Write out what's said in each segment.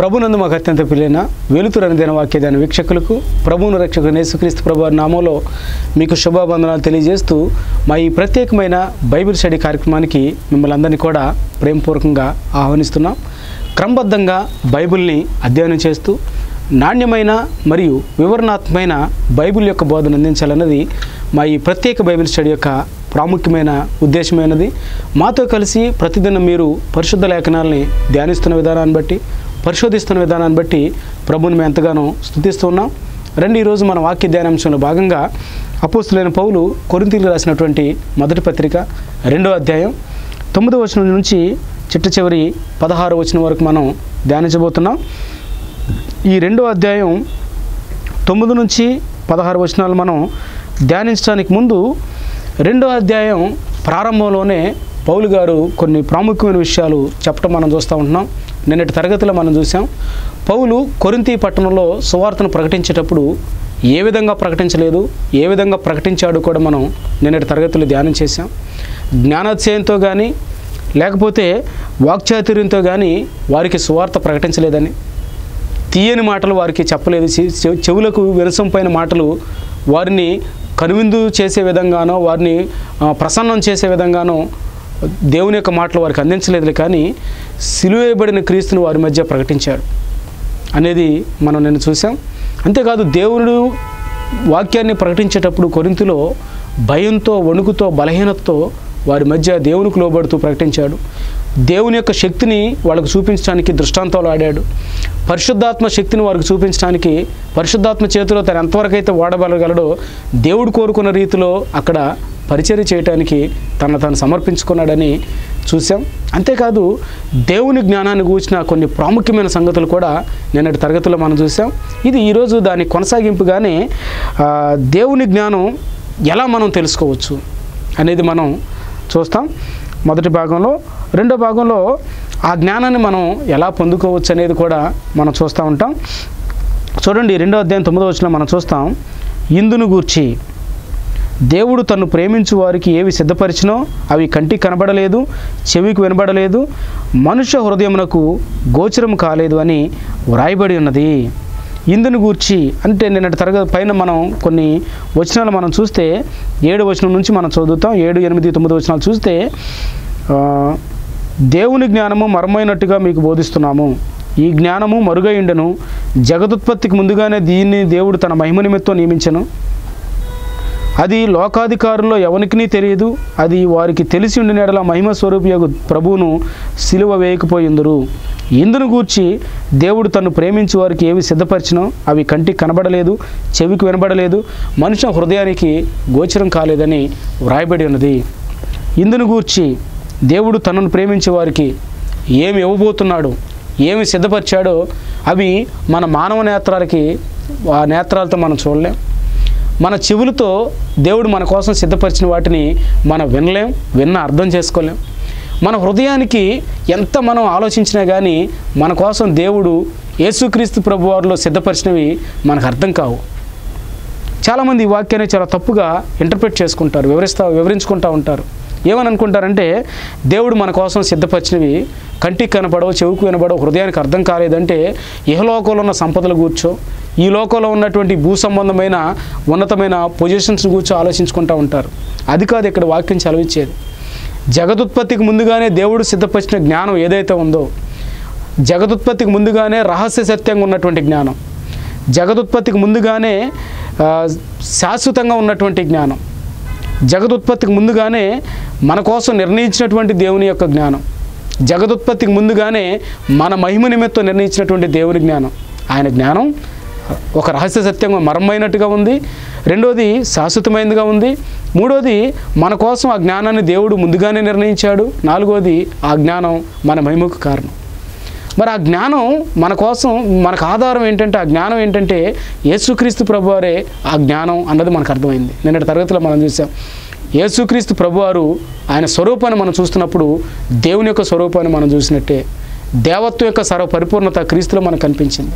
ప్రభునందు మాకు అత్యంత ప్రియులైన వెలుతురు అనే దిన వాక్యదాన వీక్షకులకు ప్రభువును రక్షకుడు యేసుక్రీస్తు ప్రభు వారి నామంలో మీకు శుభాబంధనాలు తెలియజేస్తూ మా ఈ ప్రత్యేకమైన బైబిల్ స్టడీ కార్యక్రమానికి మిమ్మల్ని అందరినీ కూడా ప్రేమపూర్వకంగా ఆహ్వానిస్తున్నాం క్రమబద్ధంగా బైబిల్ని అధ్యయనం చేస్తూ నాణ్యమైన మరియు వివరణాత్మకమైన బైబిల్ యొక్క బోధన అందించాలన్నది మా ఈ ప్రత్యేక బైబిల్ స్టడీ యొక్క ప్రాముఖ్యమైన ఉద్దేశమైనది మాతో కలిసి ప్రతిదినం మీరు పరిశుద్ధ లేఖనాలని ధ్యానిస్తున్న విధానాన్ని బట్టి పరిశోధిస్తున్న విధానాన్ని బట్టి ప్రభుని మేము ఎంతగానో స్థుతిస్తున్నాం రండి ఈరోజు మన వాక్య ధ్యానాంశంలో భాగంగా అపోస్తులైన పౌలు కొరింతీలు రాసినటువంటి మొదటి పత్రిక రెండో అధ్యాయం తొమ్మిదో వచనం నుంచి చిట్ట చివరి పదహారు వచనం వరకు మనం ధ్యానించబోతున్నాం ఈ రెండో అధ్యాయం తొమ్మిది నుంచి పదహారు వచనాలు మనం ధ్యానించడానికి ముందు రెండో అధ్యాయం ప్రారంభంలోనే పౌలు గారు కొన్ని ప్రాముఖ్యమైన విషయాలు చెప్పడం మనం చూస్తూ ఉంటున్నాం నిన్నటి తరగతిలో మనం చూసాం పౌలు కొరింతి పట్టణంలో సువార్తను ప్రకటించేటప్పుడు ఏ విధంగా ప్రకటించలేదు ఏ విధంగా ప్రకటించాడు కూడా మనం నిన్నటి తరగతిలో ధ్యానం చేశాం జ్ఞానోత్సయంతో కానీ లేకపోతే వాక్చాతుర్యంతో కానీ వారికి సువార్త ప్రకటించలేదని తీయని మాటలు వారికి చెప్పలేదు చె- చె- చెవులకు విరసంపైన మాటలు వారిని కనువిందు చేసే విధంగానో వారిని ఆ, ప్రసన్నం చేసే విధంగానో దేవుని యొక్క మాటలు వారికి అందించలేదు కానీ సిలువేయబడిన క్రీస్తుని వారి మధ్య ప్రకటించాడు అనేది మనం నేను చూసాం అంతేకాదు దేవుడు వాక్యాన్ని ప్రకటించేటప్పుడు కొరింతిలో భయంతో వణుకుతో బలహీనతతో వారి మధ్య దేవునికి లోబడుతూ ప్రకటించాడు దేవుని యొక్క శక్తిని వాళ్ళకు చూపించడానికి దృష్టాంతాలు ఆడాడు పరిశుద్ధాత్మ శక్తిని వారికి చూపించడానికి పరిశుద్ధాత్మ చేతిలో తను ఎంతవరకు అయితే వాడబలగలడో దేవుడు కోరుకున్న రీతిలో అక్కడ పరిచర్య చేయడానికి తన తాను సమర్పించుకున్నాడని చూసాం అంతేకాదు దేవుని జ్ఞానాన్ని కూర్చిన కొన్ని ప్రాముఖ్యమైన సంగతులు కూడా నిన్నటి తరగతిలో మనం చూసాం ఇది ఈరోజు దాని కొనసాగింపుగానే ఆ, దేవుని జ్ఞానం ఎలా మనం తెలుసుకోవచ్చు అనేది మనం చూస్తాం మొదటి భాగంలో రెండో భాగంలో ఆ జ్ఞానాన్ని మనం ఎలా పొందుకోవచ్చు అనేది కూడా మనం చూస్తూ ఉంటాం చూడండి రెండో అధ్యాయం తొమ్మిదో వచ్చిన మనం చూస్తాం ఇందును గూర్చి దేవుడు తన్ను ప్రేమించు వారికి ఏవి సిద్ధపరిచినో అవి కంటికి కనబడలేదు చెవికి వినబడలేదు మనుష్య హృదయమునకు గోచరం కాలేదు అని వ్రాయబడి ఉన్నది ఇందును గూర్చి అంటే నిన్నటి తరగతి పైన మనం కొన్ని వచనాలు మనం చూస్తే ఏడు వచనం నుంచి మనం చదువుతాం ఏడు ఎనిమిది తొమ్మిది వచనాలు చూస్తే ఆ, దేవుని జ్ఞానము మర్మైనట్టుగా మీకు బోధిస్తున్నాము ఈ జ్ఞానము మరుగైండను జగదుత్పత్తికి ముందుగానే దీన్ని దేవుడు తన మహిమ నిమిత్తం నియమించను అది లోకాధికారుల్లో ఎవరికీ తెలియదు అది వారికి తెలిసి ఉండిన ఎడల మహిమ స్వరూపియగు ప్రభువును సిలువ వేయకపోయిందురు ఇందును గూర్చి దేవుడు తను ప్రేమించి వారికి ఏవి సిద్ధపరిచినో అవి కంటికి కనబడలేదు చెవికి వినబడలేదు మనుష్య హృదయానికి గోచరం కాలేదని వ్రాయబడి ఉన్నది ఇందును గూర్చి దేవుడు తనను ప్రేమించే వారికి ఏమి ఇవ్వబోతున్నాడు ఏమి సిద్ధపరిచాడో అవి మన మానవ నేత్రాలకి ఆ నేత్రాలతో మనం చూడలేం మన చెవులతో దేవుడు మన కోసం సిద్ధపరిచిన వాటిని మనం వినలేం విన్న అర్థం చేసుకోలేం మన హృదయానికి ఎంత మనం ఆలోచించినా కానీ మన కోసం దేవుడు యేసుక్రీస్తు ప్రభు వారిలో సిద్ధపరిచినవి మనకు అర్థం కావు చాలామంది ఈ వాక్యాన్ని చాలా తప్పుగా ఇంటర్ప్రిట్ చేసుకుంటారు వివరిస్తా వివరించుకుంటూ ఉంటారు ఏమని అనుకుంటారంటే దేవుడు మన కోసం సిద్ధపరిచినవి కంటికి కనపడవు చెవుకు వినబడవు హృదయానికి అర్థం కాలేదంటే ఇహలోకంలో ఉన్న సంపదలు కూర్చో ఈ లోకంలో ఉన్నటువంటి భూ సంబంధమైన ఉన్నతమైన పొజిషన్స్ కూర్చో ఆలోచించుకుంటూ ఉంటారు అది కాదు ఇక్కడ వాక్యం చలవిచ్చేది జగదుత్పత్తికి ముందుగానే దేవుడు సిద్ధపరిచిన జ్ఞానం ఏదైతే ఉందో జగదుత్పత్తికి ముందుగానే రహస్య సత్యంగా ఉన్నటువంటి జ్ఞానం జగదుత్పత్తికి ముందుగానే ఆ, శాశ్వతంగా ఉన్నటువంటి జ్ఞానం జగదుత్పత్తికి ముందుగానే మన కోసం నిర్ణయించినటువంటి దేవుని యొక్క జ్ఞానం జగదుత్పత్తికి ముందుగానే మన మహిమ నిమిత్తం నిర్ణయించినటువంటి దేవుని జ్ఞానం ఆయన జ్ఞానం ఒక రహస్య సత్యంగా మరమైనట్టుగా ఉంది రెండోది శాశ్వతమైనదిగా ఉంది మూడోది మన కోసం ఆ జ్ఞానాన్ని దేవుడు ముందుగానే నిర్ణయించాడు నాలుగోది ఆ జ్ఞానం మన మహిమకు కారణం మరి ఆ జ్ఞానం మన కోసం మనకు ఆధారం ఏంటంటే ఆ జ్ఞానం ఏంటంటే యేసుక్రీస్తు ప్రభువారే ఆ జ్ఞానం అన్నది మనకు అర్థమైంది నిన్నటి తరగతిలో మనం చూసాం యేసుక్రీస్తు ప్రభువారు ఆయన స్వరూపాన్ని మనం చూస్తున్నప్పుడు దేవుని యొక్క స్వరూపాన్ని మనం చూసినట్టే దేవత్వం యొక్క సర్వ పరిపూర్ణత క్రీస్తులో మనకు కనిపించింది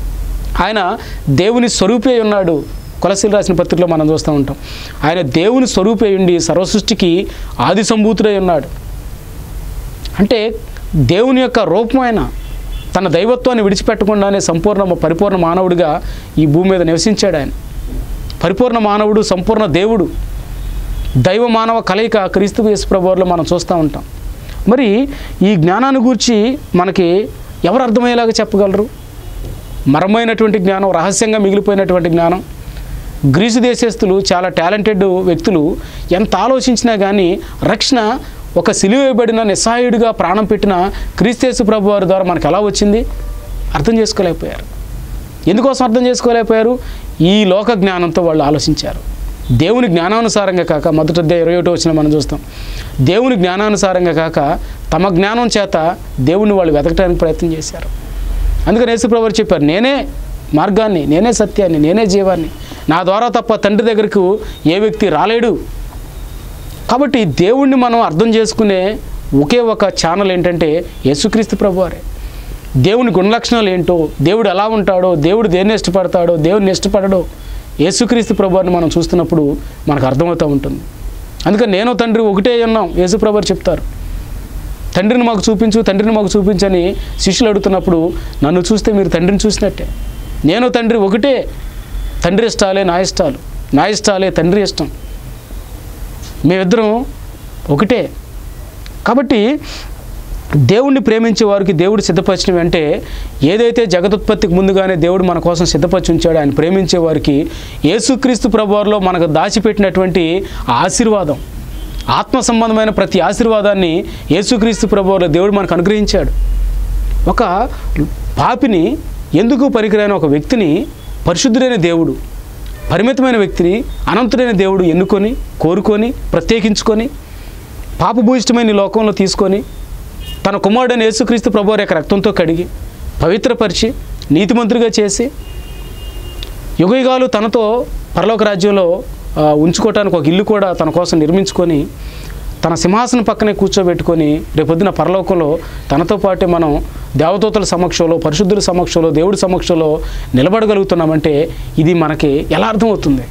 ఆయన దేవుని స్వరూపే ఉన్నాడు కొలసీలు రాసిన పత్రికలో మనం చూస్తూ ఉంటాం ఆయన దేవుని స్వరూపే ఉండి సర్వసృష్టికి ఆది సంభూతుడై ఉన్నాడు అంటే దేవుని యొక్క రూపం ఆయన తన దైవత్వాన్ని విడిచిపెట్టకుండానే సంపూర్ణ పరిపూర్ణ మానవుడిగా ఈ భూమి మీద నివసించాడు ఆయన పరిపూర్ణ మానవుడు సంపూర్ణ దేవుడు దైవ మానవ కలయిక క్రీస్తు యేసు ప్రభువులో మనం చూస్తూ ఉంటాం మరి ఈ జ్ఞానాన్ని గురించి మనకి ఎవరు అర్థమయ్యేలాగా చెప్పగలరు మరమైనటువంటి జ్ఞానం రహస్యంగా మిగిలిపోయినటువంటి జ్ఞానం గ్రీసు దేశస్తులు చాలా టాలెంటెడ్ వ్యక్తులు ఎంత ఆలోచించినా కానీ రక్షణ ఒక సిలువేయబడిన నిస్సహాయుడిగా ప్రాణం పెట్టిన క్రీస్తేసు ప్రభు వారి ద్వారా మనకు ఎలా వచ్చింది అర్థం చేసుకోలేకపోయారు ఎందుకోసం అర్థం చేసుకోలేకపోయారు ఈ లోక జ్ఞానంతో వాళ్ళు ఆలోచించారు దేవుని జ్ఞానానుసారంగా కాక మొదట అధ్యాయం ఇరవై ఒకటో వచ్చిన మనం చూస్తాం దేవుని జ్ఞానానుసారంగా కాక తమ జ్ఞానం చేత దేవుని వాళ్ళు వెతకడానికి ప్రయత్నం చేశారు అందుకని యేసుప్రభు వారు చెప్పారు నేనే మార్గాన్ని నేనే సత్యాన్ని నేనే జీవాన్ని నా ద్వారా తప్ప తండ్రి దగ్గరకు ఏ వ్యక్తి రాలేడు కాబట్టి దేవుణ్ణి మనం అర్థం చేసుకునే ఒకే ఒక ఛానల్ ఏంటంటే యేసుక్రీస్తు ప్రభువారే దేవుని గుణలక్షణాలు ఏంటో దేవుడు ఎలా ఉంటాడో దేవుడు దేన్ని ఇష్టపడతాడో దేవుడిని ఇష్టపడడో యేసుక్రీస్తు ప్రభువారిని మనం చూస్తున్నప్పుడు మనకు అర్థమవుతూ ఉంటుంది అందుకని నేను తండ్రి ఒకటే ఉన్నాం యేసు ప్రభువారు చెప్తారు తండ్రిని మాకు చూపించు తండ్రిని మాకు చూపించని శిష్యులు అడుగుతున్నప్పుడు నన్ను చూస్తే మీరు తండ్రిని చూసినట్టే నేను తండ్రి ఒకటే తండ్రి ఇష్టాలే నా ఇష్టాలు నా ఇష్టాలే తండ్రి ఇష్టం మేమిద్దరం ఒకటే కాబట్టి దేవుణ్ణి ప్రేమించే వారికి దేవుడు సిద్ధపరిచినవి అంటే ఏదైతే జగదుత్పత్తికి ముందుగానే దేవుడు మన కోసం సిద్ధపరిచి ఉంచాడో ఆయన ప్రేమించే వారికి యేసుక్రీస్తు ప్రభువారిలో మనకు దాచిపెట్టినటువంటి ఆశీర్వాదం ఆత్మ సంబంధమైన ప్రతి ఆశీర్వాదాన్ని యేసుక్రీస్తు ప్రభువారిలో దేవుడు మనకు అనుగ్రహించాడు ఒక పాపిని ఎందుకు పనికిరాని ఒక వ్యక్తిని పరిశుద్ధుడైన దేవుడు పరిమితమైన వ్యక్తిని అనంతుడైన దేవుడు ఎన్నుకొని కోరుకొని ప్రత్యేకించుకొని పాపభూయిష్టమైన ఈ లోకంలో తీసుకొని తన కుమారుడైన యేసుక్రీస్తు ప్రభు యొక్క రక్తంతో కడిగి పవిత్రపరిచి నీతిమంతుడిగా చేసి యుగయుగాలు తనతో పరలోక రాజ్యంలో ఆ, ఉంచుకోవటానికి ఒక ఇల్లు కూడా తన కోసం నిర్మించుకొని తన సింహాసనం పక్కనే కూర్చోబెట్టుకొని రేపొద్దున పరలోకంలో తనతో పాటే మనం దేవదూతల సమక్షంలో పరిశుద్ధుల సమక్షంలో దేవుడి సమక్షంలో నిలబడగలుగుతున్నామంటే ఇది మనకి ఎలా అర్థమవుతుంది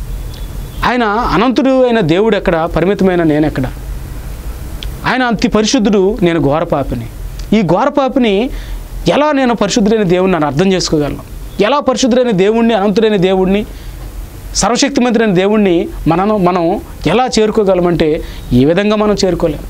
ఆయన అనంతుడు అయిన దేవుడు ఎక్కడ పరిమితమైన నేను ఎక్కడ ఆయన అతి పరిశుద్ధుడు నేను ఘోరపాపిని ఈ ఘోరపాపిని ఎలా నేను పరిశుద్ధుడైన దేవుడిని నన్ను అర్థం చేసుకోగలను ఎలా పరిశుద్ధుడైన దేవుణ్ణి అనంతుడైన దేవుణ్ణి సర్వశక్తిమంతుడైన దేవుణ్ణి మనం మనం ఎలా చేరుకోగలమంటే ఈ విధంగా మనం చేరుకోలేం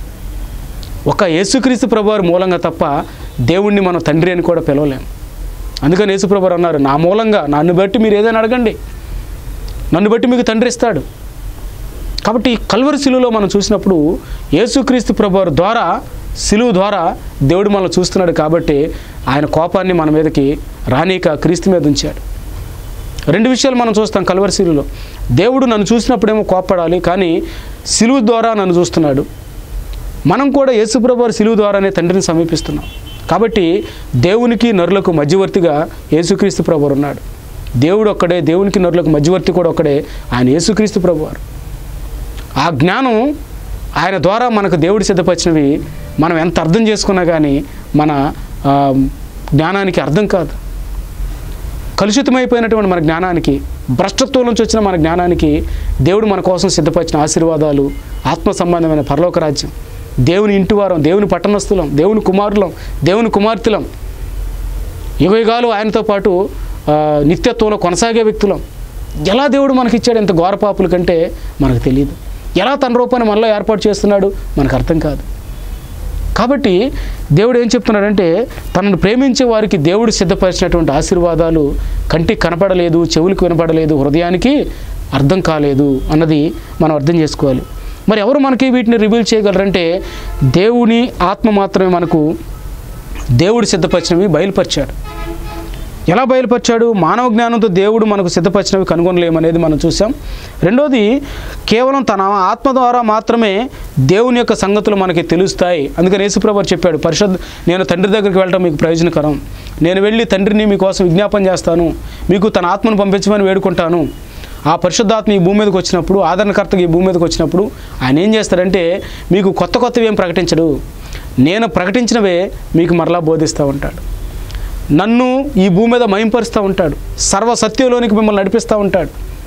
ఒక యేసుక్రీస్తు ప్రభువారి మూలంగా తప్ప దేవుణ్ణి మనం తండ్రి అని కూడా పిలవలేం అందుకని యేసుప్రభు అన్నారు నా మూలంగా నన్ను బట్టి మీరు ఏదైనా అడగండి నన్ను బట్టి మీకు తండ్రి ఇస్తాడు కాబట్టి కల్వరి శిలువలో మనం చూసినప్పుడు యేసుక్రీస్తు ప్రభువారి ద్వారా శిలువు ద్వారా దేవుడు మనల్ని చూస్తున్నాడు కాబట్టి ఆయన కోపాన్ని మన మీదకి రానీక క్రీస్తు మీద ఉంచాడు రెండు విషయాలు మనం చూస్తాం కల్వరి శిలువలో దేవుడు నన్ను చూసినప్పుడేమో కోప్పడాలి కానీ శిలువు ద్వారా నన్ను చూస్తున్నాడు మనం కూడా యేసుప్రభు వారి శిలువు ద్వారానే తండ్రిని సమీపిస్తున్నాం కాబట్టి దేవునికి నరులకు మధ్యవర్తిగా యేసుక్రీస్తు ప్రభు ఉన్నాడు దేవుడు ఒక్కడే దేవునికి నరులకు మధ్యవర్తి కూడా ఒక్కడే ఆయన యేసుక్రీస్తు ప్రభువారు ఆ జ్ఞానం ఆయన ద్వారా మనకు దేవుడు సిద్ధపరిచినవి మనం ఎంత అర్థం చేసుకున్నా కానీ మన ఆ, జ్ఞానానికి అర్థం కాదు కలుషితమైపోయినటువంటి మన జ్ఞానానికి భ్రష్టత్వం నుంచి వచ్చిన మన జ్ఞానానికి దేవుడు మన కోసం సిద్ధపరిచిన ఆశీర్వాదాలు ఆత్మ సంబంధమైన పరలోక రాజ్యం దేవుని ఇంటివారం దేవుని పట్టణస్థులం దేవుని కుమారులం దేవుని కుమార్తెలం యుగయుగాలు ఆయనతో పాటు ఆ, నిత్యత్వంలో కొనసాగే వ్యక్తులం ఎలా దేవుడు మనకి ఇచ్చాడు ఇంత ఘోరపాపుల కంటే మనకు తెలియదు ఎలా తన రూపాన్ని మనలో ఏర్పాటు చేస్తున్నాడు మనకు అర్థం కాదు కాబట్టి దేవుడు ఏం చెప్తున్నాడంటే తనను ప్రేమించే వారికి దేవుడు సిద్ధపరిచినటువంటి ఆశీర్వాదాలు కంటికి కనపడలేదు చెవులకు వినపడలేదు హృదయానికి అర్థం కాలేదు అన్నది మనం అర్థం చేసుకోవాలి మరి ఎవరు మనకి వీటిని రివీల్ చేయగలరంటే దేవుని ఆత్మ మాత్రమే మనకు దేవుడు సిద్ధపరిచినవి బయలుపరిచాడు ఎలా బయలుపరిచాడు మానవ జ్ఞానంతో దేవుడు మనకు సిద్ధపరిచినవి కనుగొనలేమనేది మనం చూసాం రెండోది కేవలం తన ఆత్మ ద్వారా మాత్రమే దేవుని యొక్క సంగతులు మనకి తెలుస్తాయి అందుకని యేసుప్రభు చెప్పాడు పరిశుద్ధ నేను తండ్రి దగ్గరికి వెళ్ళడం మీకు ప్రయోజనకరం నేను వెళ్ళి తండ్రిని మీకోసం విజ్ఞాపన చేస్తాను మీకు తన ఆత్మను పంపించమని వేడుకుంటాను ఆ పరిశుద్ధాత్మ ఈ భూమి మీదకి వచ్చినప్పుడు ఆదరణకర్తగా ఈ భూమి మీదకి వచ్చినప్పుడు ఆయన ఏం చేస్తాడంటే మీకు కొత్త కొత్తవి ఏం ప్రకటించడు నేను ప్రకటించినవే మీకు మరలా బోధిస్తూ ఉంటాడు నన్ను ఈ భూమి మీద మహింపరుస్తూ ఉంటాడు సర్వ సత్యంలోనికి మిమ్మల్ని నడిపిస్తూ ఉంటాడు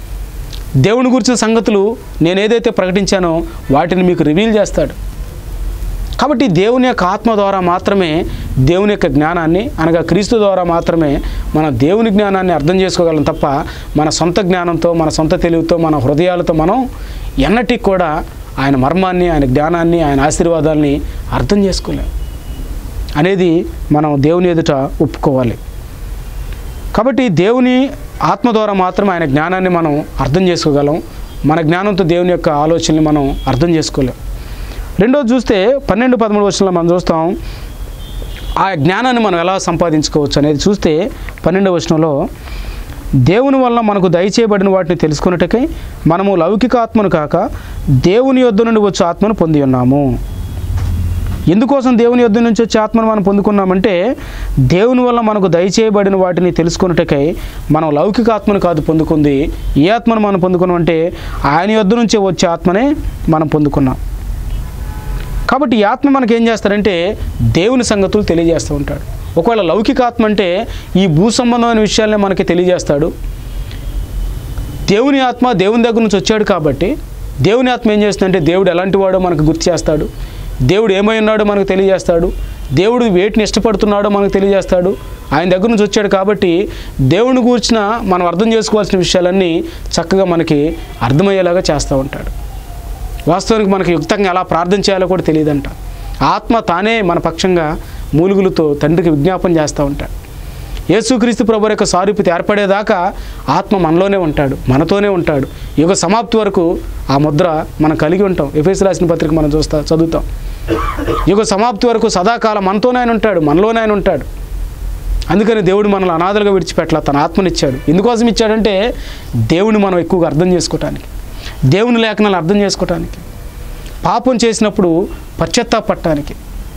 దేవుని గురించిన సంగతులు నేను ఏదైతే ప్రకటించానో వాటిని మీకు రివీల్ చేస్తాడు కాబట్టి దేవుని యొక్క ఆత్మ ద్వారా మాత్రమే దేవుని యొక్క జ్ఞానాన్ని అనగా క్రీస్తు ద్వారా మాత్రమే మన దేవుని జ్ఞానాన్ని అర్థం చేసుకోగలం తప్ప మన సొంత జ్ఞానంతో మన సొంత తెలివితో మన హృదయాలతో మనం ఎన్నటికి కూడా ఆయన మర్మాన్ని ఆయన జ్ఞానాన్ని ఆయన ఆశీర్వాదాల్ని అర్థం చేసుకోలేం అనేది మనం దేవుని ఎదుట ఒప్పుకోవాలి కాబట్టి దేవుని ఆత్మ ద్వారా మాత్రం ఆయన జ్ఞానాన్ని మనం అర్థం చేసుకోగలం మన జ్ఞానంతో దేవుని యొక్క ఆలోచనని మనం అర్థం చేసుకోలేం రెండోది చూస్తే పన్నెండు పదమూడు వర్షంలో మనం చూస్తాం ఆ జ్ఞానాన్ని మనం ఎలా సంపాదించుకోవచ్చు అనేది చూస్తే పన్నెండవ వచనంలో దేవుని వల్ల మనకు దయచేయబడిన వాటిని తెలుసుకున్నట్టుకై మనము లౌకిక ఆత్మను కాక దేవుని యొద్ద నుండి వచ్చే ఆత్మను పొంది ఉన్నాము ఎందుకోసం దేవుని యొద్ద నుంచి వచ్చే ఆత్మను మనం పొందుకున్నామంటే దేవుని వల్ల మనకు దయచేయబడిన వాటిని తెలుసుకున్నట్టుకై మనం లౌకిక ఆత్మను కాదు పొందుకుంది ఏ ఆత్మను మనం పొందుకున్నామంటే ఆయన యొద్ద నుంచే వచ్చే ఆత్మనే మనం పొందుకున్నాం కాబట్టి ఈ ఆత్మ మనకి ఏం చేస్తాడంటే దేవుని సంగతులు తెలియజేస్తూ ఉంటాడు ఒకవేళ లౌకిక ఆత్మ అంటే ఈ భూ సంబంధమైన విషయాలనే మనకి తెలియజేస్తాడు దేవుని ఆత్మ దేవుని దగ్గర నుంచి వచ్చాడు కాబట్టి దేవుని ఆత్మ ఏం చేస్తుందంటే దేవుడు ఎలాంటి వాడో మనకు గుర్తు చేస్తాడు దేవుడు ఏమై ఉన్నాడో మనకు తెలియజేస్తాడు దేవుడు వేటిని ఇష్టపడుతున్నాడో మనకు తెలియజేస్తాడు ఆయన దగ్గర నుంచి వచ్చాడు కాబట్టి దేవుని గూర్చిన మనం అర్థం చేసుకోవాల్సిన విషయాలన్నీ చక్కగా మనకి అర్థమయ్యేలాగా చేస్తూ ఉంటాడు వాస్తవానికి మనకి యుక్తంగా ఎలా ప్రార్థన చేయాలో కూడా తెలియదంట ఆత్మ తానే మన పక్షంగా మూలుగులతో తండ్రికి విజ్ఞాపన చేస్తూ ఉంటాడు యేసుక్రీస్తు ప్రభు యొక్క సారూప్యత ఏర్పడేదాకా ఆత్మ మనలోనే ఉంటాడు మనతోనే ఉంటాడు యుగ సమాప్తి వరకు ఆ ముద్ర మనం కలిగి ఉంటాం ఎఫ్ఎస్ రాసిన పత్రిక మనం చూస్తా చదువుతాం యుగ సమాప్తి వరకు సదాకాలం మనతోనే ఆయన ఉంటాడు మనలోనే ఆయన ఉంటాడు అందుకని దేవుడు మనల్ని అనాథలుగా విడిచిపెట్టలా తన ఆత్మనిచ్చాడు ఎందుకోసం ఇచ్చాడంటే దేవుని మనం ఎక్కువగా అర్థం చేసుకోవటానికి దేవుని లేఖనాలు అర్థం చేసుకోవటానికి పాపం చేసినప్పుడు పశ్చాత్తాపడటానికి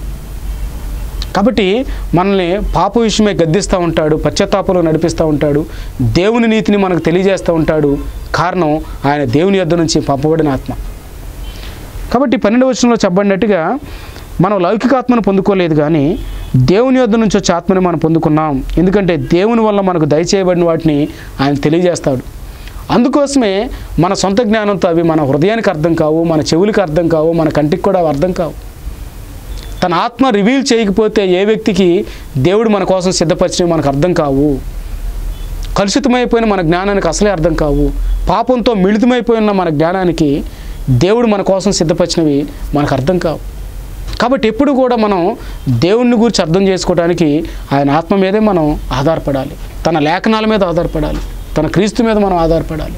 కాబట్టి మనల్ని పాప విషయమే గద్దిస్తూ ఉంటాడు పశ్చాత్తాపంలో నడిపిస్తూ ఉంటాడు దేవుని నీతిని మనకు తెలియజేస్తూ ఉంటాడు కారణం ఆయన దేవుని యొద్ద నుంచి పంపబడిన ఆత్మ కాబట్టి పన్నెండు వచనంలో చెప్పబడినట్టుగా మనం లౌకిక ఆత్మను పొందుకోలేదు కానీ దేవుని యొద్ద నుంచి వచ్చే ఆత్మని మనం పొందుకున్నాం ఎందుకంటే దేవుని వల్ల మనకు దయచేయబడిన వాటిని ఆయన తెలియజేస్తాడు అందుకోసమే మన సొంత జ్ఞానంతో అవి మన హృదయానికి అర్థం కావు మన చెవులకు అర్థం కావు మన కంటికి కూడా అవి అర్థం కావు తన ఆత్మ రివీల్ చేయకపోతే ఏ వ్యక్తికి దేవుడు మన కోసం సిద్ధపరిచినవి మనకు అర్థం కావు కలుషితమైపోయిన మన జ్ఞానానికి అసలే అర్థం కావు పాపంతో మిళితమైపోయిన మన జ్ఞానానికి దేవుడు మన కోసం సిద్ధపరిచినవి మనకు అర్థం కావు కాబట్టి ఎప్పుడు కూడా మనం దేవుణ్ణి గురించి అర్థం చేసుకోవడానికి ఆయన ఆత్మ మీదే మనం ఆధారపడాలి తన లేఖనాల మీద ఆధారపడాలి తన క్రీస్తు మీద మనం ఆధారపడాలి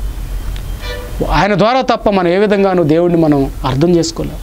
ఆయన ద్వారా తప్ప మనం ఏ విధంగానూ దేవుడిని మనం అర్థం చేసుకోలేం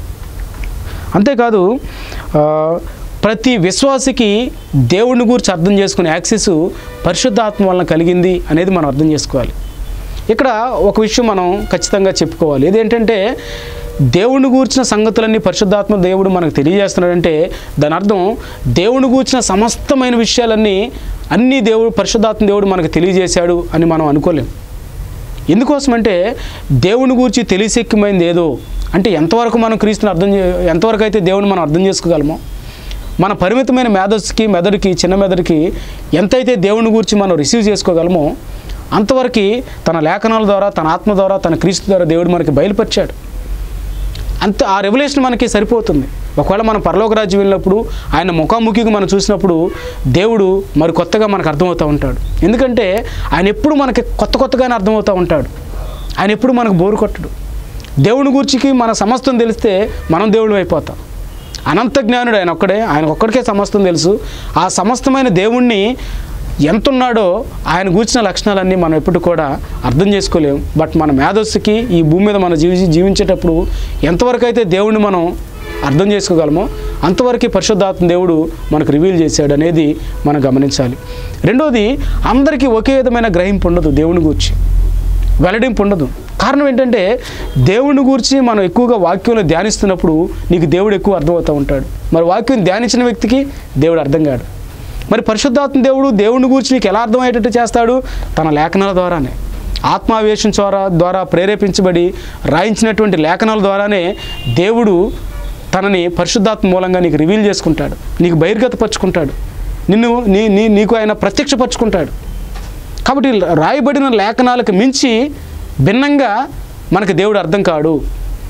అంతేకాదు ఆ, ప్రతి విశ్వాసికి దేవుడిని గురించి అర్థం చేసుకునే యాక్సెస్ పరిశుద్ధాత్మ వలన కలిగింది అనేది మనం అర్థం చేసుకోవాలి ఇక్కడ ఒక విషయం మనం ఖచ్చితంగా చెప్పుకోవాలి ఇదేంటంటే దేవుడిని గూర్చిన సంగతులన్నీ పరిశుద్ధాత్మ దేవుడు మనకు తెలియజేస్తున్నాడంటే దాని అర్థం దేవుని గూర్చిన సమస్తమైన విషయాలన్నీ అన్నీ దేవుడు పరిశుద్ధాత్మ దేవుడు మనకు తెలియజేశాడు అని మనం అనుకోలేం ఎందుకోసమంటే దేవుని గురించి తెలిసెక్కిమైంది ఏదో అంటే ఎంతవరకు మనం క్రీస్తుని అర్థం చే ఎంతవరకు అయితే దేవుని మనం అర్థం చేసుకోగలమో మన పరిమితమైన మేధస్సుకి మెదడుకి చిన్న మెదడుకి ఎంతైతే దేవుని గురించి మనం రిసీవ్ చేసుకోగలమో అంతవరకు తన లేఖనాల ద్వారా తన ఆత్మ ద్వారా తన క్రీస్తు ద్వారా దేవుడు మనకి బయలుపరిచాడు అంత ఆ రెవల్యూషన్ మనకి సరిపోతుంది ఒకవేళ మనం పరలోక రాజ్యం వెళ్ళినప్పుడు ఆయన ముఖాముఖిగా మనం చూసినప్పుడు దేవుడు మరి కొత్తగా మనకు అర్థమవుతూ ఉంటాడు ఎందుకంటే ఆయన ఎప్పుడు మనకి కొత్త కొత్తగానే అర్థమవుతూ ఉంటాడు ఆయన ఎప్పుడు మనకు బోరు కొట్టడు దేవుని గురించికి మన సమస్తం తెలిస్తే మనం దేవుడు అయిపోతాం అనంత జ్ఞానుడు ఆయన ఒక్కడే ఆయన ఒక్కడికే సమస్తం తెలుసు ఆ సమస్తమైన దేవుణ్ణి ఎంత ఉన్నాడో ఆయన గూర్చిన లక్షణాలన్నీ మనం ఎప్పుడు కూడా అర్థం చేసుకోలేం బట్ మన మేధస్సుకి ఈ భూమి మీద మనం జీవి జీవించేటప్పుడు ఎంతవరకు అయితే దేవుణ్ణి మనం అర్థం చేసుకోగలమో అంతవరకు పరిశుద్ధాత్మ దేవుడు మనకు రివీల్ చేశాడు అనేది మనం గమనించాలి రెండోది అందరికీ ఒకే విధమైన గ్రహింపు ఉండదు దేవుని గూర్చి వెల్లడింపు ఉండదు కారణం ఏంటంటే దేవుని గురించి మనం ఎక్కువగా వాక్యంలో ధ్యానిస్తున్నప్పుడు నీకు దేవుడు ఎక్కువ అర్థమవుతూ ఉంటాడు మరి వాక్యం ధ్యానించిన వ్యక్తికి దేవుడు అర్థం కాడు మరి పరిశుద్ధాత్మ దేవుడు దేవుని గురించి నీకు ఎలా అర్థమయ్యేటట్టు చేస్తాడు తన లేఖనాల ద్వారానే ఆత్మావేశం ద్వారా ద్వారా ప్రేరేపించబడి రాయించినటువంటి లేఖనాల ద్వారానే దేవుడు తనని పరిశుద్ధాత్మ మూలంగా నీకు రివీల్ చేసుకుంటాడు నీకు బహిర్గతపరుచుకుంటాడు నిన్ను నీ నీ నీకు ఆయన ప్రత్యక్షపరుచుకుంటాడు కాబట్టి రాయబడిన లేఖనాలకు మించి భిన్నంగా మనకు దేవుడు అర్థం కాడు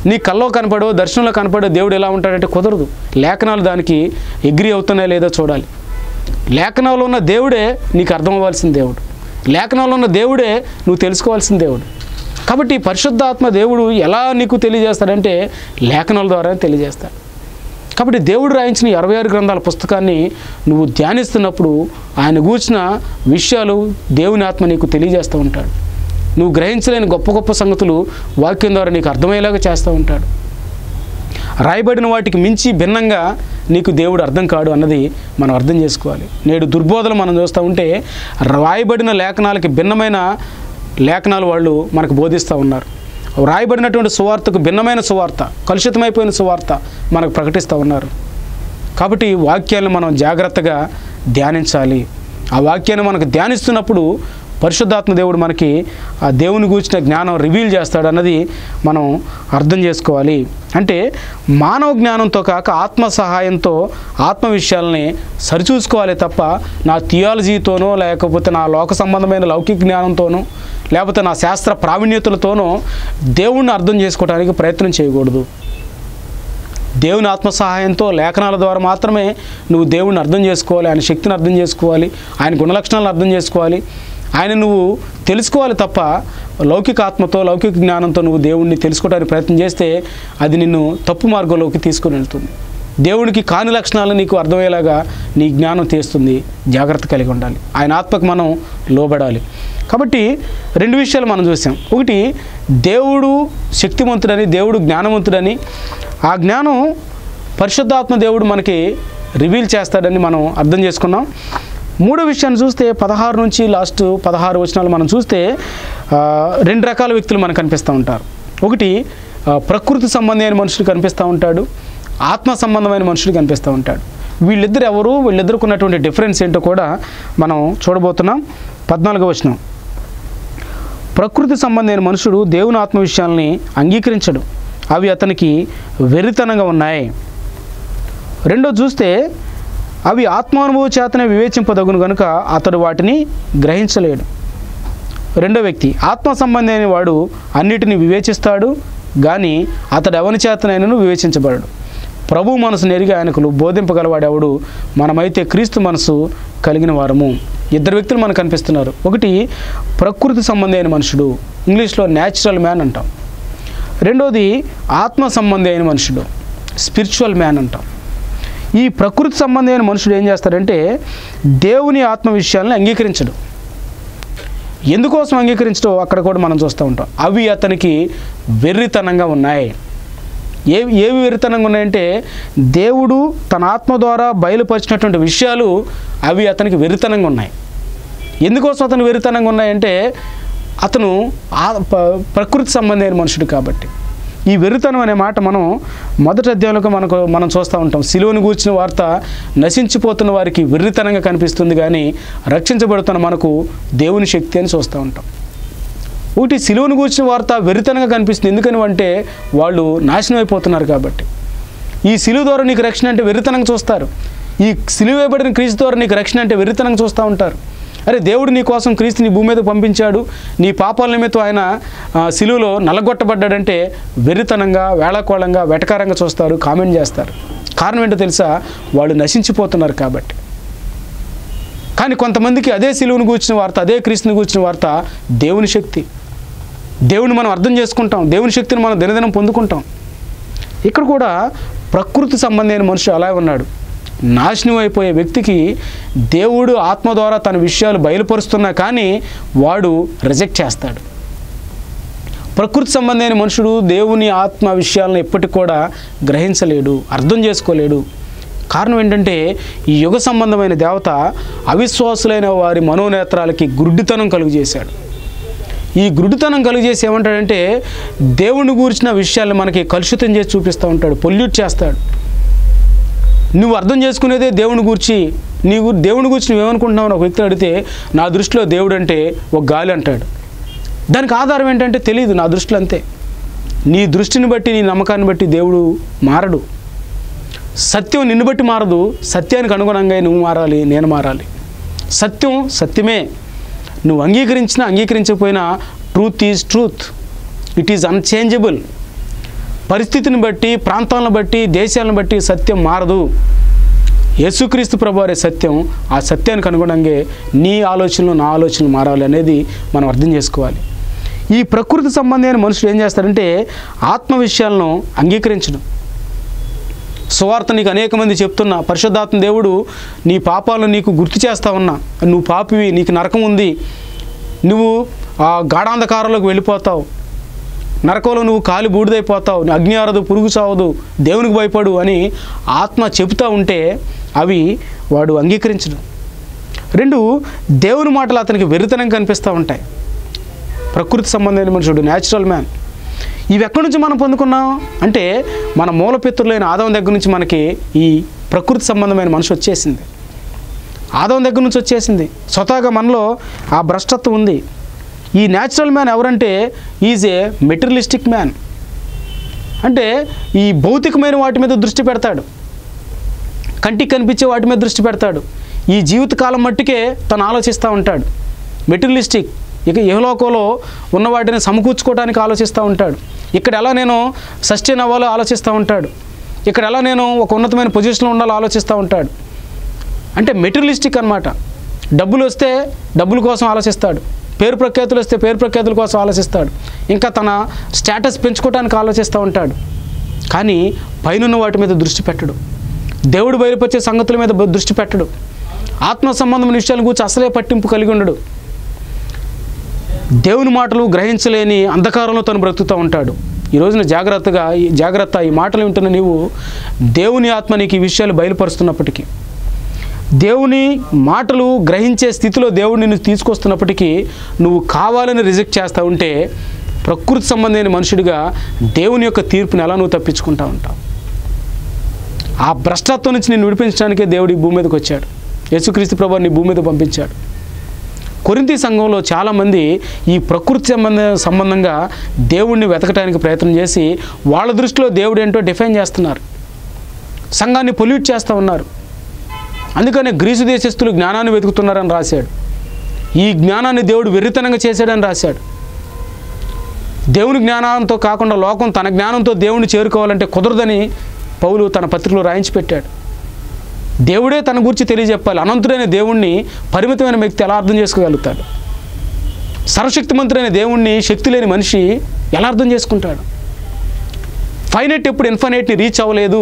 నీ కల్లో కనపడో దర్శనంలో కనపడో దేవుడు ఎలా ఉంటాడంటే కుదరదు లేఖనాలు దానికి ఎగ్రి అవుతున్నాయో లేదో చూడాలి లేఖనాల్లో ఉన్న దేవుడే నీకు అర్థం అవ్వాల్సిన దేవుడు లేఖనాల్లో ఉన్న దేవుడే నువ్వు తెలుసుకోవాల్సిన దేవుడు కాబట్టి పరిశుద్ధాత్మ దేవుడు ఎలా నీకు తెలియజేస్తాడంటే లేఖనాల ద్వారా తెలియజేస్తాడు కాబట్టి దేవుడు రాయించిన ఇరవై ఆరు గ్రంథాల పుస్తకాన్ని నువ్వు ధ్యానిస్తున్నప్పుడు ఆయన గూర్చిన విషయాలు దేవుని ఆత్మ నీకు తెలియజేస్తూ ఉంటాడు నువ్వు గ్రహించలేని గొప్ప గొప్ప సంగతులు వాక్యం ద్వారా నీకు అర్థమయ్యేలాగా చేస్తూ ఉంటాడు రాయబడిన వాటికి మించి భిన్నంగా నీకు దేవుడు అర్థం కాడు అన్నది మనం అర్థం చేసుకోవాలి నేడు దుర్బోధలు మనం చూస్తూ ఉంటే రాయబడిన లేఖనాలకి భిన్నమైన లేఖనాలు వాళ్ళు మనకు బోధిస్తూ ఉన్నారు రాయబడినటువంటి సువార్తకు భిన్నమైన సువార్త కలుషితమైపోయిన సువార్త మనకు ప్రకటిస్తూ ఉన్నారు కాబట్టి ఈ వాక్యాలను మనం జాగ్రత్తగా ధ్యానించాలి ఆ వాక్యాన్ని మనకు ధ్యానిస్తున్నప్పుడు పరిశుద్ధాత్మ దేవుడు మనకి ఆ దేవుని గూర్చిన జ్ఞానం రివీల్ చేస్తాడు అన్నది మనం అర్థం చేసుకోవాలి అంటే మానవ జ్ఞానంతో కాక ఆత్మ సహాయంతో ఆత్మ విషయాల్ని సరిచూసుకోవాలి తప్ప నా థియాలజీతోనో లేకపోతే నా లోక సంబంధమైన లౌకిక జ్ఞానంతోనో లేకపోతే నా శాస్త్ర ప్రావీణ్యతలతోనో దేవుణ్ణి అర్థం చేసుకోవడానికి ప్రయత్నం చేయకూడదు దేవుని ఆత్మ సహాయంతో లేఖనాల ద్వారా మాత్రమే నువ్వు దేవుడిని అర్థం చేసుకోవాలి ఆయన శక్తిని అర్థం చేసుకోవాలి ఆయన గుణలక్షణాలను అర్థం చేసుకోవాలి ఆయన నువ్వు తెలుసుకోవాలి తప్ప లౌకిక ఆత్మతో లౌకిక జ్ఞానంతో నువ్వు దేవుణ్ణి తెలుసుకోవడానికి ప్రయత్నం చేస్తే అది నిన్ను తప్పు మార్గంలోకి తీసుకొని వెళ్తుంది దేవునికి కాని లక్షణాలు నీకు అర్థమయ్యేలాగా నీ జ్ఞానం తీస్తుంది జాగ్రత్త కలిగి ఉండాలి ఆయన ఆత్మకు మనం లోబడాలి కాబట్టి రెండు విషయాలు మనం చూసాం ఒకటి దేవుడు శక్తివంతుడని దేవుడు జ్ఞానవంతుడని ఆ జ్ఞానం పరిశుద్ధాత్మ దేవుడు మనకి రివీల్ చేస్తాడని మనం అర్థం చేసుకున్నాం మూడో విషయాన్ని చూస్తే పదహారు నుంచి లాస్ట్ పదహారు వచనాలు మనం చూస్తే ఆ, రెండు రకాల వ్యక్తులు మనకు కనిపిస్తూ ఉంటారు ఒకటి ఆ, ప్రకృతి సంబంధమైన మనుషులు కనిపిస్తూ ఉంటాడు ఆత్మ సంబంధమైన మనుషులు కనిపిస్తూ ఉంటాడు వీళ్ళిద్దరు ఎవరు వీళ్ళిద్దరికి ఉన్నటువంటి డిఫరెన్స్ ఏంటో కూడా మనం చూడబోతున్నాం పద్నాలుగో వచనం ప్రకృతి సంబంధమైన మనుషుడు దేవుని ఆత్మ విషయాల్ని అంగీకరించడు అవి అతనికి వెర్రితనంగా ఉన్నాయి రెండో చూస్తే అవి ఆత్మానుభవ చేతనే వివేచింపదగును కనుక అతడు వాటిని గ్రహించలేడు రెండో వ్యక్తి ఆత్మ సంబంధమైన వాడు అన్నిటిని వివేచిస్తాడు కానీ అతడు ఎవరి చేతనైనను వివేచించబడడు ప్రభు మనసు నెరిగి ఆయనకు బోధింపగలవాడెవడు మనమైతే క్రీస్తు మనసు కలిగిన వారము ఇద్దరు వ్యక్తులు మనకు కనిపిస్తున్నారు ఒకటి ప్రకృతి సంబంధమైన మనుషుడు ఇంగ్లీష్లో న్యాచురల్ మ్యాన్ అంటాం రెండోది ఆత్మ సంబంధి అయిన మనుషుడు స్పిరిచువల్ మ్యాన్ అంటాం ఈ ప్రకృతి సంబంధమైన మనుషుడు ఏం చేస్తాడంటే దేవుని ఆత్మ విషయాలను అంగీకరించడు ఎందుకోసం అంగీకరించడో అక్కడ కూడా మనం చూస్తూ ఉంటాం అవి అతనికి వెర్రితనంగా ఉన్నాయి ఏవి ఏవి వెర్రితనంగా ఉన్నాయంటే దేవుడు తన ఆత్మ ద్వారా బయలుపరిచినటువంటి విషయాలు అవి అతనికి వెర్రితనంగా ఉన్నాయి ఎందుకోసం అతను వెర్రితనంగా ఉన్నాయంటే అతను ఆ ప- ప్రకృతి సంబంధమైన మనుషుడు కాబట్టి ఈ వెర్రితనం అనే మాట మనం మొదటి అధ్యాయంలో మనకు మనం చూస్తూ ఉంటాం సిలువను గూర్చిన వార్త నశించిపోతున్న వారికి వెర్రితనంగా కనిపిస్తుంది కానీ రక్షించబడుతున్న మనకు దేవుని శక్తి అని చూస్తూ ఉంటాం ఒకటి సిలువను గూర్చిన వార్త వెర్రితనంగా కనిపిస్తుంది ఎందుకని అంటే వాళ్ళు నాశనం అయిపోతున్నారు కాబట్టి ఈ సిలువ ద్వారా నీకు రక్షణ అంటే వెర్రితనంగా చూస్తారు ఈ సిలువ వేయబడిన క్రీస్తు ద్వారా నీకు రక్షణ అంటే వెర్రితనంగా చూస్తూ ఉంటారు అరే దేవుడు నీ కోసం క్రీస్తుని భూమి మీద పంపించాడు నీ పాపాల నిమిత్తం ఆయన ఆ, సిలువలో నల్లగొట్టబడ్డాడంటే వెర్రితనంగా వేళాకోళంగా వెటకారంగా చూస్తారు కామెంట్ చేస్తారు కారణం ఏంటో తెలుసా వాళ్ళు నశించిపోతున్నారు కాబట్టి కానీ కొంతమందికి అదే సిలువను గూర్చిన వార్త అదే క్రీస్తుని గూర్చిన వార్త దేవుని శక్తి దేవుని మనం అర్థం చేసుకుంటాం దేవుని శక్తిని మనం దినదినం పొందుకుంటాం ఇక్కడ కూడా ప్రకృతి సంబంధమైన మనుషుడు అలా ఉన్నాడు నాశనం అయిపోయే వ్యక్తికి దేవుడు ఆత్మ ద్వారా తన విషయాలు బయలుపరుస్తున్నా కానీ వాడు రిజెక్ట్ చేస్తాడు ప్రకృతి సంబంధమైన మనుషుడు దేవుని ఆత్మ విషయాలను ఎప్పటికి కూడా గ్రహించలేడు అర్థం చేసుకోలేడు కారణం ఏంటంటే ఈ యుగ సంబంధమైన దేవత అవిశ్వాసులైన వారి మనోనేత్రాలకి గుడ్డితనం కలుగు చేశాడు ఈ గుడ్డితనం కలుగజేసి ఏమంటాడంటే దేవుని గూర్చిన విషయాలు మనకి కలుషితం చేసి చూపిస్తూ ఉంటాడు పొల్యూట్ చేస్తాడు నువ్వు అర్థం చేసుకునేదే దేవుని గూర్చి నీవు దేవుని గురించి నువ్వేమనుకుంటున్నావు అని ఒక వ్యక్తిని అడిగితే నా దృష్టిలో దేవుడు అంటే ఒక గాలి అంటాడు దానికి ఆధారం ఏంటంటే తెలియదు నా దృష్టిలో అంతే నీ దృష్టిని బట్టి నీ నమ్మకాన్ని బట్టి దేవుడు మారడు సత్యం నిన్ను బట్టి మారదు సత్యానికి అనుగుణంగా నువ్వు మారాలి నేను మారాలి సత్యం సత్యమే నువ్వు అంగీకరించినా అంగీకరించకపోయినా truth is truth it is unchangeable పరిస్థితిని బట్టి ప్రాంతాలను బట్టి దేశాలను బట్టి సత్యం మారదు యేసుక్రీస్తు ప్రభు వారి సత్యం ఆ సత్యానికి అనుగుణంగా నీ ఆలోచనలు నా ఆలోచనలు మారాలి అనేది మనం అర్థం చేసుకోవాలి ఈ ప్రకృతి సంబంధమైన మనుషులు ఏం చేస్తారంటే ఆత్మ విషయాలను అంగీకరించడం సువార్త నీకు అనేక మంది చెప్తున్నా పరిశుద్ధాత్మ దేవుడు నీ పాపాలను నీకు గుర్తు చేస్తా ఉన్నా నువ్వు పాపివి నీకు నరకం ఉంది నువ్వు ఆ గాఢాంధకారంలోకి వెళ్ళిపోతావు నరకంలో నువ్వు కాలి బూడిదైపోతావు నీ అగ్ని ఆరదు పురుగు సావదు దేవునికి భయపడు అని ఆత్మ చెబుతూ ఉంటే అవి వాడు అంగీకరించడు రెండు దేవుని మాటలు అతనికి వెరితనం కనిపిస్తూ ఉంటాయి ప్రకృతి సంబంధమైన మనుషుడు న్యాచురల్ మ్యాన్ ఇవి ఎక్కడి నుంచి మనం పొందుకున్నాం అంటే మన మూలపిత్రులైన ఆదం దగ్గర నుంచి మనకి ఈ ప్రకృతి సంబంధమైన మనిషి వచ్చేసింది ఆదం దగ్గర నుంచి వచ్చేసింది స్వతహాగా మనలో ఆ భ్రష్టత్వం ఉంది ఈ న్యాచురల్ మ్యాన్ ఎవరంటే ఈజ్ ఏ మెటీరియలిస్టిక్ మ్యాన్ అంటే ఈ భౌతికమైన వాటి మీద దృష్టి పెడతాడు కంటికి కనిపించే వాటి మీద దృష్టి పెడతాడు ఈ జీవితకాలం మట్టుకే తను ఆలోచిస్తూ ఉంటాడు మెటీరియలిస్టిక్ ఇక ఇహలోకంలో ఉన్న వాటిని సమకూర్చుకోవడానికి ఆలోచిస్తూ ఉంటాడు ఇక్కడ ఎలా నేను సస్టైన్ అవ్వాలో ఆలోచిస్తూ ఉంటాడు ఇక్కడ ఎలా నేను ఒక ఉన్నతమైన పొజిషన్లో ఉండాలో ఆలోచిస్తూ ఉంటాడు అంటే మెటీరియలిస్టిక్ అన్నమాట డబ్బులు వస్తే డబ్బుల కోసం ఆలోచిస్తాడు పేరు ప్రఖ్యాతులు వస్తే పేరు ప్రఖ్యాతుల కోసం ఆలోచిస్తాడు ఇంకా తన స్టేటస్ పెంచుకోవడానికి ఆలోచిస్తూ ఉంటాడు కానీ పైనున్న వాటి మీద దృష్టి పెట్టడు దేవుడు బయలుపరిచే సంగతుల మీద బ- దృష్టి పెట్టడు ఆత్మ సంబంధమైన విషయాల గురించి అసలే పట్టింపు కలిగి ఉండడు దేవుని మాటలు గ్రహించలేని అంధకారంలో తను బ్రతుకుతూ ఉంటాడు ఈ రోజున జాగ్రత్తగా ఈ జాగ్రత్త ఈ మాటలు వింటున్న నీవు దేవుని ఆత్మ నీకు ఈ విషయాలు బయలుపరుస్తున్నప్పటికీ దేవుని మాటలు గ్రహించే స్థితిలో దేవుడు నిన్ను తీసుకొస్తున్నప్పటికీ నువ్వు కావాలని రిజెక్ట్ చేస్తూ ఉంటే ప్రకృతి సంబంధమైన మనుషుడిగా దేవుని యొక్క తీర్పుని ఎలా నువ్వు తప్పించుకుంటా ఉంటావు ఆ భ్రష్టత్వం నుంచి నేను విడిపించడానికే దేవుడు ఈ భూమి మీదకి వచ్చాడు యేసుక్రీస్తు ప్రభు నీ భూమి మీద పంపించాడు కొరింతి సంఘంలో చాలామంది ఈ ప్రకృతి సంబంధ సంబంధంగా దేవుణ్ణి వెతకడానికి ప్రయత్నం చేసి వాళ్ళ దృష్టిలో దేవుడు ఏంటో డిఫైన్ చేస్తున్నారు సంఘాన్ని పొల్యూట్ చేస్తూ ఉన్నారు అందుకనే గ్రీసు దేశస్తులు జ్ఞానాన్ని వెతుకుతున్నారని రాశాడు ఈ జ్ఞానాన్ని దేవుడు వెర్రితనంగా చేశాడని రాశాడు దేవుని జ్ఞానంతో కాకుండా లోకం తన జ్ఞానంతో దేవుని చేరుకోవాలంటే కుదరదని పౌలు తన పత్రికలో రాయించి పెట్టాడు దేవుడే తన గురించి తెలియజెప్పాలి అనంతుడైన దేవుణ్ణి పరిమితమైన వ్యక్తి ఎలా అర్థం చేసుకోగలుగుతాడు సర్వశక్తిమంతుడైన దేవుణ్ణి శక్తి లేని మనిషి ఎలా అర్థం చేసుకుంటాడు ఫైనైట్ ఎప్పుడు ఇన్ఫైనైట్ని రీచ్ అవ్వలేదు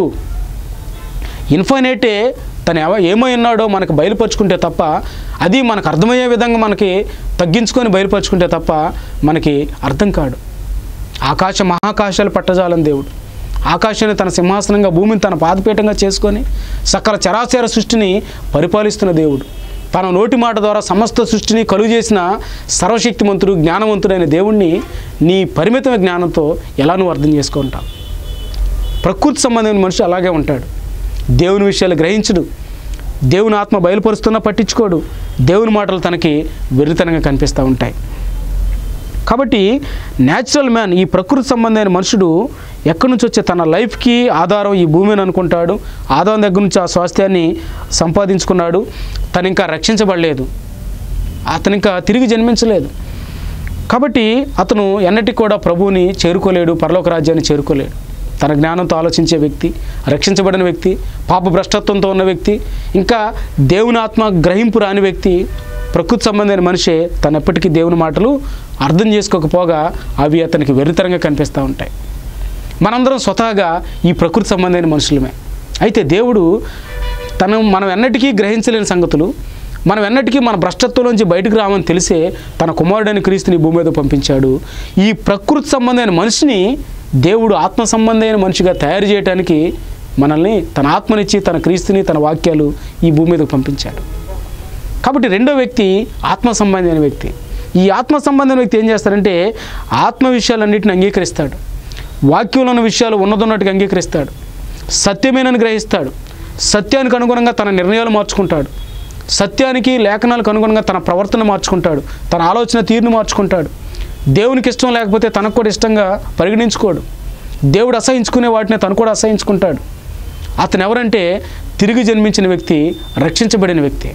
ఇన్ఫైనైటే తను ఎవ ఏమై ఉన్నాడో మనకు బయలుపరుచుకుంటే తప్ప అది మనకు అర్థమయ్యే విధంగా మనకి తగ్గించుకొని బయలుపరుచుకుంటే తప్ప మనకి అర్థం కాడు ఆకాశ మహాకాశాలు పట్టజాలని దేవుడు ఆకాశాన్ని తన సింహాసనంగా భూమిని తన పాదపీఠంగా చేసుకొని సకల చరాచర సృష్టిని పరిపాలిస్తున్న దేవుడు తన నోటి మాట ద్వారా సమస్త సృష్టిని కలుగు చేసిన సర్వశక్తిమంతుడు జ్ఞానవంతుడైన దేవుణ్ణి నీ పరిమితమైన జ్ఞానంతో ఎలా నువ్వు అర్థం చేసుకుంటావు ప్రకృతి సంబంధమైన మనిషి అలాగే ఉంటాడు దేవుని విషయాలు గ్రహించడు దేవుని ఆత్మ బయలుపరుస్తున్నా పట్టించుకోడు దేవుని మాటలు తనకి వెర్రితనంగా కనిపిస్తూ ఉంటాయి కాబట్టి న్యాచురల్ మ్యాన్ ఈ ప్రకృతి సంబంధమైన మనుషుడు ఎక్కడి నుంచి వచ్చే తన లైఫ్కి ఆధారం ఈ భూమిని అనుకుంటాడు ఆదాయం దగ్గర నుంచి ఆ స్వాస్థ్యాన్ని సంపాదించుకున్నాడు తను ఇంకా రక్షించబడలేదు అతను ఇంకా తిరిగి జన్మించలేదు కాబట్టి అతను ఎన్నటికి కూడా ప్రభువుని చేరుకోలేడు పరలోక రాజ్యాన్ని చేరుకోలేడు తన జ్ఞానంతో ఆలోచించే వ్యక్తి రక్షించబడిన వ్యక్తి పాప భ్రష్టత్వంతో ఉన్న వ్యక్తి ఇంకా దేవుని ఆత్మ గ్రహింపు రాని వ్యక్తి ప్రకృతి సంబంధమైన మనిషే తను ఎప్పటికీ దేవుని మాటలు అర్థం చేసుకోకపోగా అవి అతనికి వెర్రితరంగా కనిపిస్తూ ఉంటాయి మనందరం స్వతహాగా ఈ ప్రకృతి సంబంధమైన మనుషులమే అయితే దేవుడు తను మనం ఎన్నటికీ గ్రహించలేని సంగతులు మనం ఎన్నటికీ మన భ్రష్టత్వంలోంచి బయటకు రామని తెలిసే తన కుమారుడైన క్రీస్తుని భూమి మీద పంపించాడు ఈ ప్రకృతి సంబంధమైన మనిషిని దేవుడు ఆత్మ సంబంధమైన మనిషిగా తయారు చేయడానికి మనల్ని తన ఆత్మనిచ్చి తన క్రీస్తుని తన వాక్యాలు ఈ భూమి మీదకు పంపించాడు కాబట్టి రెండో వ్యక్తి ఆత్మ సంబంధమైన వ్యక్తి ఈ ఆత్మ సంబంధమైన వ్యక్తి ఏం చేస్తాడంటే ఆత్మ విషయాలన్నింటిని అంగీకరిస్తాడు వాక్యంలో ఉన్న విషయాలు ఉన్నదన్నట్టుగా అంగీకరిస్తాడు సత్యమేనని గ్రహిస్తాడు సత్యానికి అనుగుణంగా తన నిర్ణయాలు మార్చుకుంటాడు సత్యానికి లేఖనాలకు అనుగుణంగా తన ప్రవర్తన మార్చుకుంటాడు తన ఆలోచన తీరును మార్చుకుంటాడు దేవునికి ఇష్టం లేకపోతే తనకు కూడా ఇష్టంగా పరిగణించుకోడు దేవుడు అసహించుకునే వాటిని తను కూడా అసహించుకుంటాడు అతను ఎవరంటే తిరిగి జన్మించిన వ్యక్తి రక్షించబడిన వ్యక్తి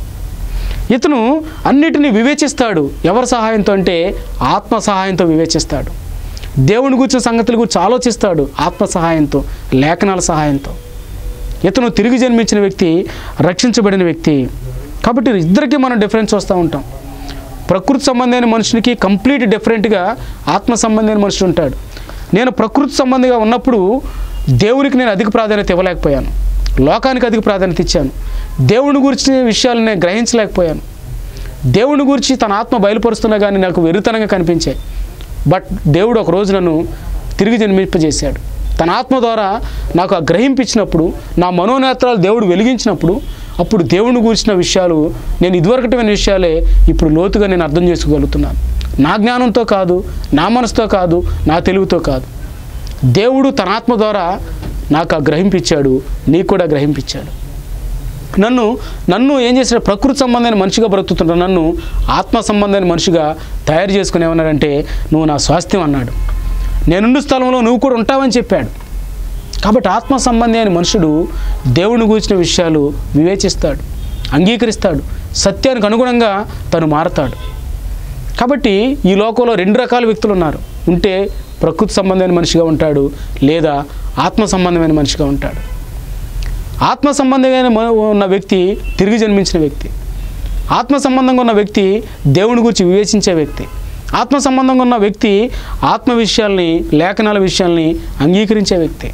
ఇతను అన్నిటినీ వివేచిస్తాడు ఎవరి సహాయంతో అంటే ఆత్మ సహాయంతో వివేచిస్తాడు దేవుని గురించిన సంగతుల గురించి ఆలోచిస్తాడు ఆత్మ సహాయంతో లేఖనాల సహాయంతో ఇతను తిరిగి జన్మించిన వ్యక్తి రక్షించబడిన వ్యక్తి కాబట్టి ఇద్దరికి మనం డిఫరెన్స్ వస్తూ ఉంటాం ప్రకృతి సంబంధమైన మనుషునికి కంప్లీట్ డిఫరెంట్గా ఆత్మ సంబంధమైన మనుషుడు ఉంటాడు నేను ప్రకృతి సంబంధిగా ఉన్నప్పుడు దేవునికి నేను అధిక ప్రాధాన్యత ఇవ్వలేకపోయాను లోకానికి అధిక ప్రాధాన్యత ఇచ్చాను దేవుని గురించిన విషయాలు నేను గ్రహించలేకపోయాను దేవుని గురించి తన ఆత్మ బయలుపరుస్తున్నా కానీ నాకు వెరుతనంగా కనిపించాయి బట్ దేవుడు ఒక రోజు నన్ను తిరిగి జన్మింపజేశాడు తన ఆత్మ ద్వారా నాకు ఆ గ్రహింపించినప్పుడు నా మనోనేత్రాలు దేవుడు వెలిగించినప్పుడు అప్పుడు దేవుని గురించిన విషయాలు నేను ఇదివరకటమైన విషయాలే ఇప్పుడు లోతుగా నేను అర్థం చేసుకోగలుగుతున్నాను నా జ్ఞానంతో కాదు నా మనసుతో కాదు నా తెలివితో కాదు దేవుడు తన ఆత్మ ద్వారా నాకు ఆ గ్రహింపించాడు నీకు కూడా గ్రహింపించాడు నన్ను నన్ను ఏం చేసిన ప్రకృతి సంబంధమైన మనిషిగా బ్రతుకుతున్న నన్ను ఆత్మ సంబంధమైన మనిషిగా తయారు చేసుకుని ఏమన్నాడంటే నువ్వు నా స్వాస్థ్యం అన్నాడు నేనుండు స్థలంలో నువ్వు కూడా ఉంటావని చెప్పాడు కాబట్టి ఆత్మ సంబంధి అయిన మనుషుడు దేవుని గురించిన విషయాలు వివేచిస్తాడు అంగీకరిస్తాడు సత్యానికి అనుగుణంగా తను మారతాడు కాబట్టి ఈ లోకంలో రెండు రకాల వ్యక్తులు ఉన్నారు ఉంటే ప్రకృతి సంబంధమైన మనిషిగా ఉంటాడు లేదా ఆత్మ సంబంధమైన మనిషిగా ఉంటాడు ఆత్మ సంబంధమైన మ- ఉన్న వ్యక్తి తిరిగి జన్మించిన వ్యక్తి ఆత్మ సంబంధంగా ఉన్న వ్యక్తి దేవుని గురించి వివేచించే వ్యక్తి ఆత్మ సంబంధంగా ఉన్న వ్యక్తి ఆత్మ విషయాల్ని లేఖనాల విషయాల్ని అంగీకరించే వ్యక్తి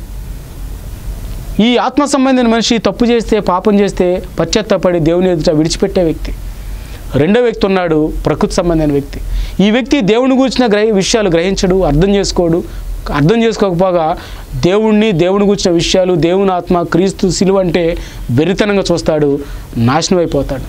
ఈ ఆత్మ సంబంధించిన మనిషి తప్పు చేస్తే పాపం చేస్తే పశ్చాత్తాపడి దేవుని ఎదుట విడిచిపెట్టే వ్యక్తి రెండో వ్యక్తి ఉన్నాడు ప్రకృతి సంబంధమైన వ్యక్తి ఈ వ్యక్తి దేవుని గురించిన గ్రహి విషయాలు గ్రహించడు అర్థం చేసుకోడు అర్థం చేసుకోకపోగా దేవుణ్ణి దేవుని గురించిన విషయాలు దేవుని ఆత్మ క్రీస్తు సిలువ అంటే వెరితనంగా చూస్తాడు నాశనం అయిపోతాడు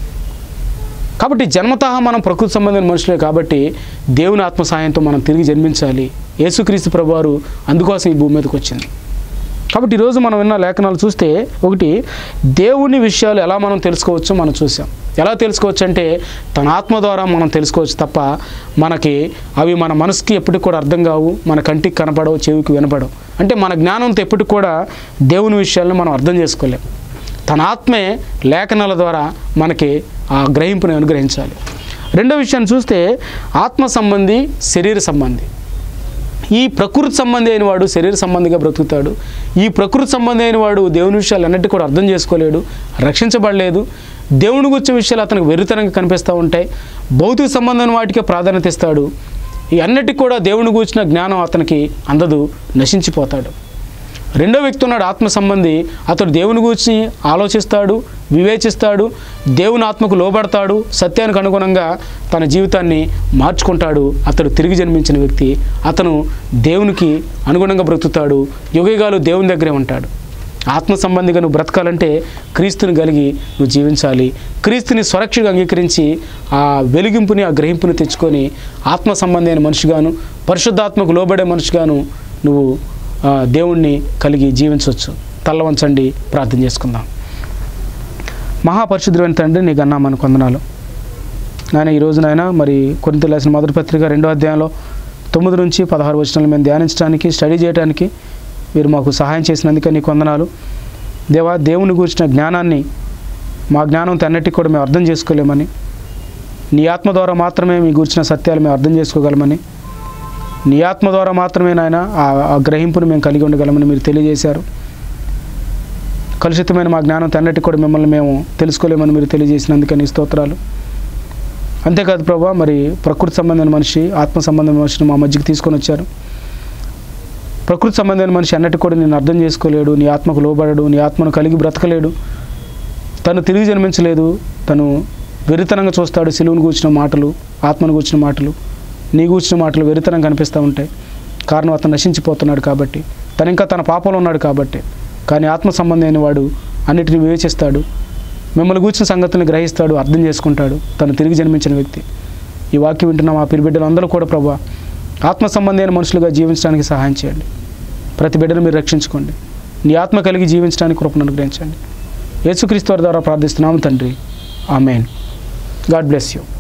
కాబట్టి జన్మతః మనం ప్రకృతి సంబంధమైన మనుషులే కాబట్టి దేవుని ఆత్మ సహాయంతో మనం తిరిగి జన్మించాలి యేసుక్రీస్తు ప్రభువారు అందుకోసం ఈ భూమి మీదకి వచ్చింది కాబట్టి ఈరోజు మనం విన్న లేఖనాలు చూస్తే ఒకటి దేవుని విషయాలు ఎలా మనం తెలుసుకోవచ్చో మనం చూసాం ఎలా తెలుసుకోవచ్చు అంటే తన ఆత్మ ద్వారా మనం తెలుసుకోవచ్చు తప్ప మనకి అవి మన మనసుకి ఎప్పటికి కూడా అర్థం కావు మన కంటికి కనపడవు చెవికి వినపడవు అంటే మన జ్ఞానంతో ఎప్పటికి కూడా దేవుని విషయాలను మనం అర్థం చేసుకోలేం తన ఆత్మే లేఖనాల ద్వారా మనకి ఆ గ్రహింపుని అనుగ్రహించాలి రెండో విషయాన్ని చూస్తే ఆత్మ సంబంధి శరీర సంబంధి ఈ ప్రకృతి సంబంధి అయిన వాడు శరీర సంబంధిగా బ్రతుకుతాడు ఈ ప్రకృతి సంబంధి అయిన వాడు దేవుని విషయాలు అన్నిటి కూడా అర్థం చేసుకోలేడు రక్షించబడలేదు దేవుని గురించిన విషయాలు అతనికి వెర్రితనంగా కనిపిస్తూ ఉంటాయి భౌతిక సంబంధమైన వాటికే ప్రాధాన్యత ఇస్తాడు ఈ అన్నిటికి కూడా దేవుని గురించిన జ్ఞానం అతనికి అందదు నశించిపోతాడు రెండో వ్యక్తి ఉన్నాడు ఆత్మ సంబంధి అతడు దేవుని గురించి ఆలోచిస్తాడు వివేచిస్తాడు దేవుని ఆత్మకు లోబడతాడు సత్యానికి అనుగుణంగా తన జీవితాన్ని మార్చుకుంటాడు అతడు తిరిగి జన్మించిన వ్యక్తి అతను దేవునికి అనుగుణంగా బ్రతుకుతాడు యుగయుగాలు దేవుని దగ్గరే ఉంటాడు ఆత్మ సంబంధిగా నువ్వు బ్రతకాలంటే క్రీస్తుని కలిగి నువ్వు జీవించాలి క్రీస్తుని స్వరక్షగా అంగీకరించి ఆ వెలిగింపుని ఆ గ్రహింపుని తెచ్చుకొని ఆత్మ సంబంధమైన మనిషిగాను పరిశుద్ధాత్మకు లోబడే మనిషిగాను నువ్వు ఆ, దేవుణ్ణి కలిగి జీవించవచ్చు తల్ల వంచండి ప్రార్థన చేసుకుందాం మహాపరిశుద్ధమైన తండ్రి నీకు అన్నా మన కొందనాలు నాయన ఈ రోజు నాయన మరి కొరింత రాసిన మొదటి పత్రిక రెండో అధ్యాయంలో తొమ్మిది నుంచి పదహారు వచనాలు మేము ధ్యానించడానికి స్టడీ చేయడానికి మీరు మాకు సహాయం చేసినందుకే నీ కొందనాలు దేవా దేవుని గురించిన జ్ఞానాన్ని మా జ్ఞానంతో అన్నిటికీ కూడా మేము అర్థం చేసుకోలేమని నీ ఆత్మ ద్వారా మాత్రమే మీ గురించిన సత్యాలు మేము అర్థం చేసుకోగలమని నీ ఆత్మ ద్వారా మాత్రమే నాయన ఆ ఆ గ్రహింపును మేము కలిగి ఉండగలమని మీరు తెలియజేశారు కలుషితమైన మా జ్ఞానంతో అన్నిటికీ కూడా మిమ్మల్ని మేము తెలుసుకోలేమని మీరు తెలియజేసినందుకని స్తోత్రాలు అంతేకాదు ప్రభా మరి ప్రకృతి సంబంధమైన మనిషి ఆత్మ సంబంధమైన మనిషిని మా మధ్యకి తీసుకొని వచ్చారు ప్రకృతి సంబంధమైన మనిషి అన్నట్టు కూడా నేను అర్థం చేసుకోలేడు నీ ఆత్మకు లోబడడు నీ ఆత్మను కలిగి బ్రతకలేడు తను తిరిగి జన్మించలేదు తను వెరితనంగా చూస్తాడు సిలువును కూర్చిన మాటలు ఆత్మను కూర్చిన మాటలు నీ కూర్చిన మాటలు వెరితనం కనిపిస్తూ ఉంటాయి కారణం అతను నశించిపోతున్నాడు కాబట్టి తను ఇంకా తన పాపంలో ఉన్నాడు కాబట్టి కానీ ఆత్మ సంబంధమైన వాడు అన్నిటిని వివేచిస్తాడు మిమ్మల్ని కూర్చిన సంగతులను గ్రహిస్తాడు అర్థం చేసుకుంటాడు తను తిరిగి జన్మించిన వ్యక్తి ఈ వాక్యం వింటున్న మా పిరి బిడ్డలు అందరూ కూడా ప్రభా ఆత్మ సంబంధమైన మనుషులుగా జీవించడానికి సహాయం చేయండి ప్రతి బిడ్డను మీరు రక్షించుకోండి నీ ఆత్మ కలిగి జీవించడానికి కృపను అనుగ్రహించండి యేసుక్రీస్తు వారి ద్వారా ప్రార్థిస్తున్నాము తండ్రి ఆమెన్ గాడ్ బ్లెస్ యూ